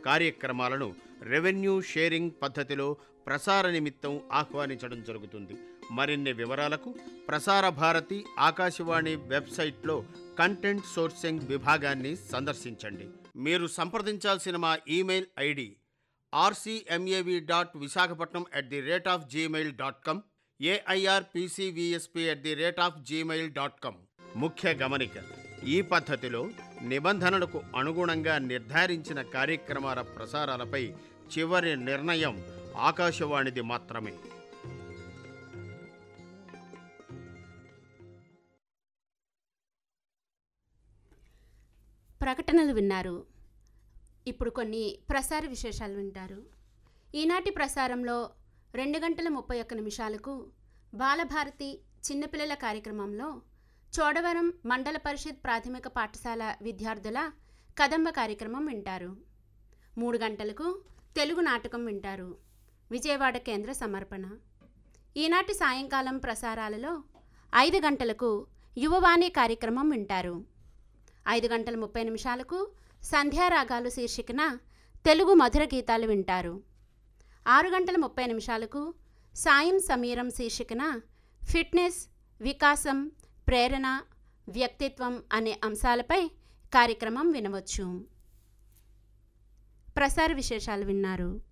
కార్యక్రమాలను revenue sharing పద్ధతిలో ప్రసార నిమిత్తం ఆహ్వానించడం జరుగుతుంది మరిన్ని వివరాలకు ప్రసార భారతి ఆకాశవాణి వెబ్సైట్లో కంటెంట్ సోర్సింగ్ విభాగాన్ని సందర్శించండి మీరు సంప్రదించాల్సిన మా email ID RCMAV dot Visakhapatnam at the rate of Gmail dot com AIRPCVSP at the rate of Gmail dot com ముఖ్య గమనిక ఈ పద్ధతిలో నిబంధనలకు అనుగుణంగా నిర్ధారించిన కార్యక్రమాల ప్రసారాలపై చివరి నిర్ణయం ఆకాశవాణిది మాత్రమే ప్రకటనలు విన్నారు ఇప్పుడు కొన్ని ప్రసార విశేషాలు వింటారు ఈనాటి ప్రసారంలో రెండు గంటల ముప్పై ఒక్క నిమిషాలకు బాలభారతి చిన్నపిల్లల కార్యక్రమంలో చోడవరం మండల పరిషత్ ప్రాథమిక పాఠశాల విద్యార్థుల కదంబ కార్యక్రమం వింటారు మూడు గంటలకు తెలుగు నాటకం వింటారు విజయవాడ కేంద్ర సమర్పణ ఈనాటి సాయంకాలం ప్రసారాలలో ఐదు గంటలకు యువవాణి కార్యక్రమం వింటారు ఐదు గంటల ముప్పై నిమిషాలకు సంధ్యారాగాలు శీర్షికన తెలుగు మధుర గీతాలు వింటారు ఆరు గంటల ముప్పై నిమిషాలకు సాయం సమీరం శీర్షికన ఫిట్నెస్ వికాసం ప్రేరణ వ్యక్తిత్వం అనే అంశాలపై కార్యక్రమం వినవచ్చు ప్రసార విశేషాలు విన్నారు